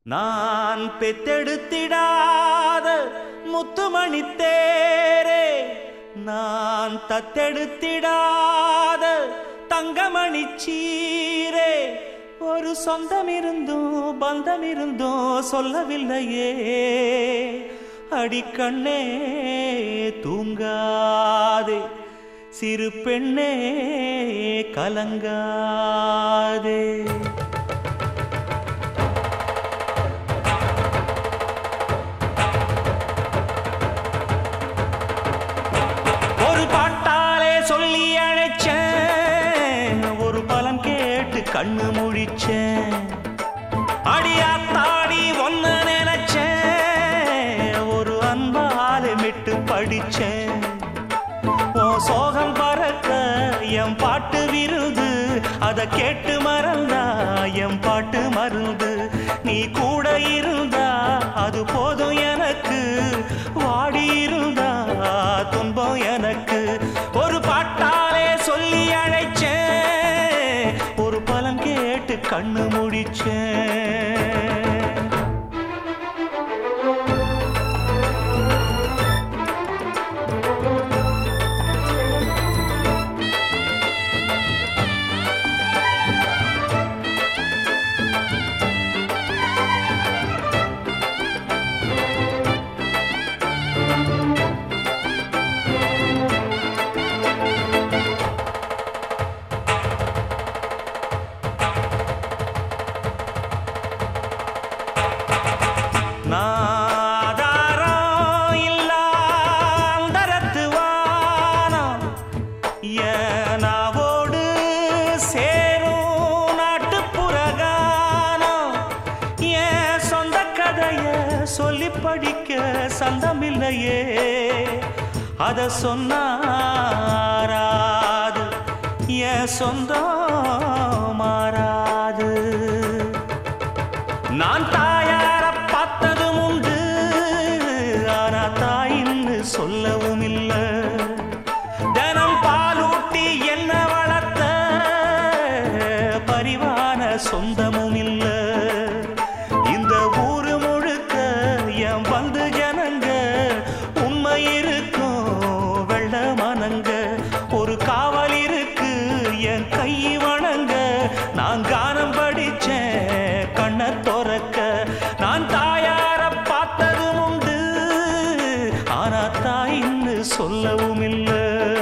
நான் பெத்தெடுத்திடாத முத்துமணி தேரே நான் தத்தெடுத்திடாத தங்கமணி சீரே ஒரு சொந்தம் இருந்தும் பந்தம் இருந்தும் சொல்லவில்லையே அடிக்கண்ணே தூங்காதே சிறு பெண்ணே கலங்காதே ஒரு பாட்டாலே சொல்லி அழைச்சேன் ஒரு பலன் கேட்டு கண்ணு முழிச்சேன் அடியாத்தாடி ஒன்ன நினைச்சேன் ஒரு அன்பாலே மிட்டு படிச்சேன் உன் சோகம் பறக்க என் பாட்டு விருது அத கேட்டு மறந்தா என் பாட்டு மருந்து நீ கூட இருந்தா அது போதும் எனக்கு வாடி இருந்தா துன்பம் எனக்கு ஒரு பாட்டாலே சொல்லி அழைச்சேன் ஒரு பலன் கேட்டு கண்ணு முடிச்சேன் நாதாரம் இல்லாந்தரத்து வானம் ஏனாவோடு சேரும் நாட்டுப்புற கானம் என் சொந்த கதைய சொல்லி படிக்க சந்தமில்லையே அத சொன்னாராது என் சொந்தம் மாறாது நான் தாயார பார்த்ததும் உண்டு ஆனா தாயின்னு சொல்லவும் இல்ல தினம் பாலூட்டி என்ன வளர்த்த பரிவான சொந்தமும் இல்ல இந்த ஊரு முழுக்க என் வந்து ஜனங்க உண்மை இருக்கும் வெள்ள மனங்க ஒரு காவல் இருக்கு என் கை வணங்க நான் கானம் படிச்சேன் கண்ண துறக்க நான் தாயார பார்த்ததும் உண்டு ஆனா தாயின்னு சொல்லவும் இல்லை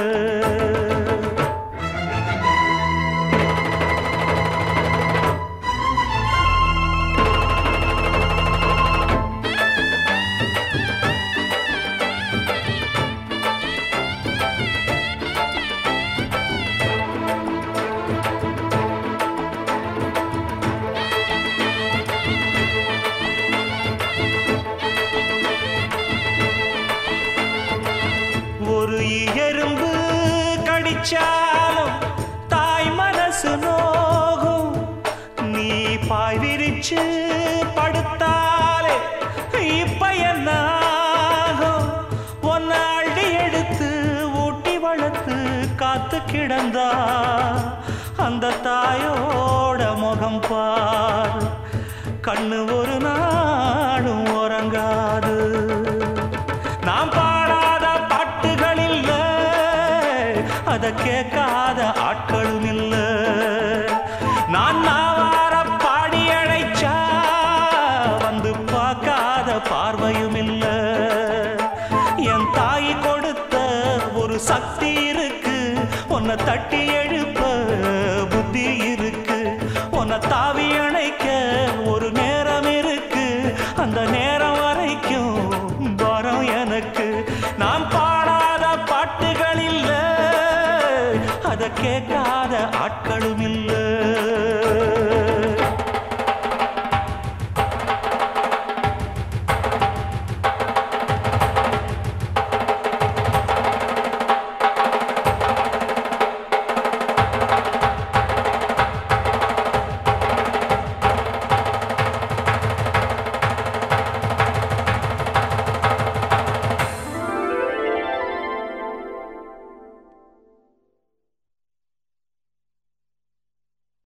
ஒரு எறும்பு கடிச்சாலும் தாய் மனசு நோகும் நீ பாய் விரிச்சு படுத்தாலே இப்ப என்ன ஆகும் ஒன்ன அள்ளி எடுத்து ஊட்டி வளர்த்து காத்து கிடந்தா அந்த தாயோட முகம் பார் கண்ணு ஒரு நாடும் உறங்காது நாம் பாடாத பாட்டுகள் இல்ல அத கேட்காத ஆட்களும் இல்ல நான் நாவார பாடி அழைச்சா வந்து பார்க்காத பார்வையும் இல்ல என் தாய் கொடுத்த ஒரு சக்தி இருக்கு உன்னை தட்டி எழுப்ப